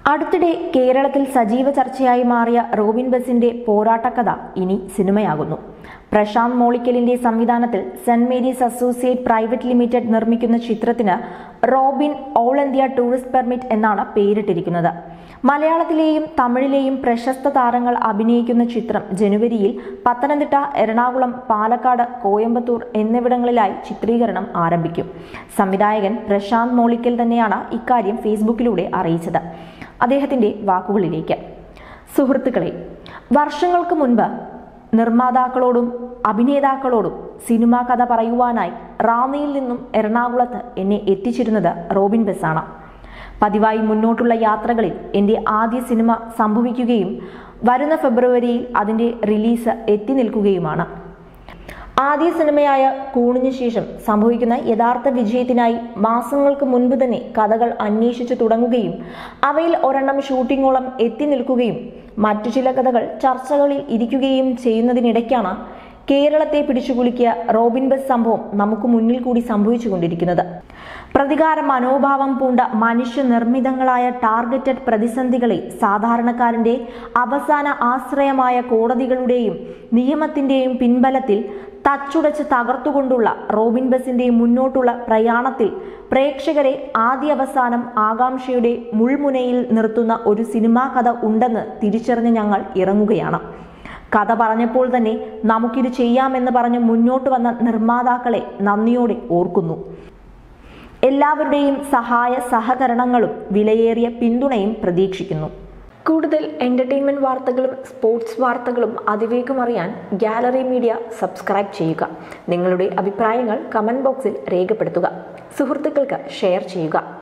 അടുത്തിടെ കേരളത്തിൽ സജീവ ചർച്ചയായി മാറിയ റോബിൻ ബസിന്റെ പോരാട്ടക്കഥ ഇനി സിനിമയാകുന്നു പ്രശാന്ത് മോളിക്കലിന്റെ സംവിധാനത്തിൽ Saint Mary's associate private limited നിർമ്മിക്കുന്ന ചിത്രത്തിന് Robin all India tourist permit എന്നാണ് പേരിട്ടിരിക്കുന്നത് മലയാളത്തിലെയും തമിഴിലെയും പ്രശസ്ത താരങ്ങൾ അഭിനയിക്കുന്ന ചിത്രം ജനുവരിയിൽ പത്തനംതിട്ട എറണാകുളം പാലക്കാട് കോയമ്പത്തൂർ എന്നിവിടങ്ങളിലായി ചിത്രീകരണം ആരംഭിക്കും സംവിധായകൻ പ്രശാന്ത് മോളിക്കൽ തന്നെയാണ് ഇക്കാര്യം ഫേസ്ബുക്കിലൂടെ അറിയിച്ചത് അദ്ദേഹത്തിന്റെ വാക്കുകളിലേക്ക് സുഹൃത്തുക്കളെ വർഷങ്ങൾക്ക് മുൻപ് നിർമ്മാതാക്കളോടും അഭിനേതാക്കളോടും സിനിമാ കഥ പറയുവാനായി റാന്നിയിൽ നിന്നും എറണാകുളത്ത് എന്നെ എത്തിച്ചിരുന്നത് റോബിൻ ബസ്സാണ് പതിവായി മുന്നോട്ടുള്ള യാത്രകളിൽ എൻ്റെ ആദ്യ സിനിമ സംഭവിക്കുകയും വരുന്ന ഫെബ്രുവരിയിൽ അതിൻ്റെ റിലീസ് എത്തി നിൽക്കുകയുമാണ് ആദ്യ സിനിമയായ കൂണിനു ശേഷം സംഭവിക്കുന്ന യഥാർത്ഥ വിജയത്തിനായി മാസങ്ങൾക്ക് മുൻപ് തന്നെ കഥകൾ അന്വേഷിച്ചു തുടങ്ങുകയും അവയിൽ ഒരെണ്ണം ഷൂട്ടിങ്ങോളം എത്തി നിൽക്കുകയും മറ്റു ചില കഥകൾ ചർച്ചകളിൽ ഇരിക്കുകയും ചെയ്യുന്നതിനിടയ്ക്കാണ് കേരളത്തെ പിടിച്ചുകുലുക്കിയ റോബിൻ ബസ് സംഭവം നമുക്ക് മുന്നിൽ കൂടി സംഭവിച്ചുകൊണ്ടിരിക്കുന്നത് പ്രതികാര മനോഭാവം പൂണ്ട മനുഷ്യനിർമ്മിതങ്ങളായ ടാർഗറ്റഡ് പ്രതിസന്ധികളെ സാധാരണക്കാരന്റെ അവസാന ആശ്രയമായ കോടതികളുടെയും നിയമത്തിന്റെയും പിൻബലത്തിൽ തച്ചുടച്ച് തകർത്തുകൊണ്ടുള്ള റോബിൻ ബസിന്റെ മുന്നോട്ടുള്ള പ്രയാണത്തിൽ പ്രേക്ഷകരെ ആദ്യ അവസാനം ആകാംക്ഷയുടെ മുൾമുനയിൽ നിർത്തുന്ന ഒരു സിനിമാ കഥ ഉണ്ടെന്ന് തിരിച്ചറിഞ്ഞ് ഞങ്ങൾ ഇറങ്ങുകയാണ് കഥ പറഞ്ഞപ്പോൾ തന്നെ നമുക്കിത് ചെയ്യാമെന്ന് പറഞ്ഞ് മുന്നോട്ട് വന്ന നിർമ്മാതാക്കളെ നന്ദിയോടെ ഓർക്കുന്നു എല്ലാവരുടെയും സഹായ സഹകരണങ്ങളും വിലയേറിയ പിന്തുണയും പ്രതീക്ഷിക്കുന്നു കൂടുതൽ എന്റർടൈൻമെന്റ് വാർത്തകളും സ്പോർട്സ് വാർത്തകളും അതിവേഗം അറിയാൻ ഗാലറി മീഡിയ സബ്സ്ക്രൈബ് ചെയ്യുക നിങ്ങളുടെ അഭിപ്രായങ്ങൾ കമന്റ് ബോക്സിൽ രേഖപ്പെടുത്തുക സുഹൃത്തുക്കൾക്ക് ഷെയർ ചെയ്യുക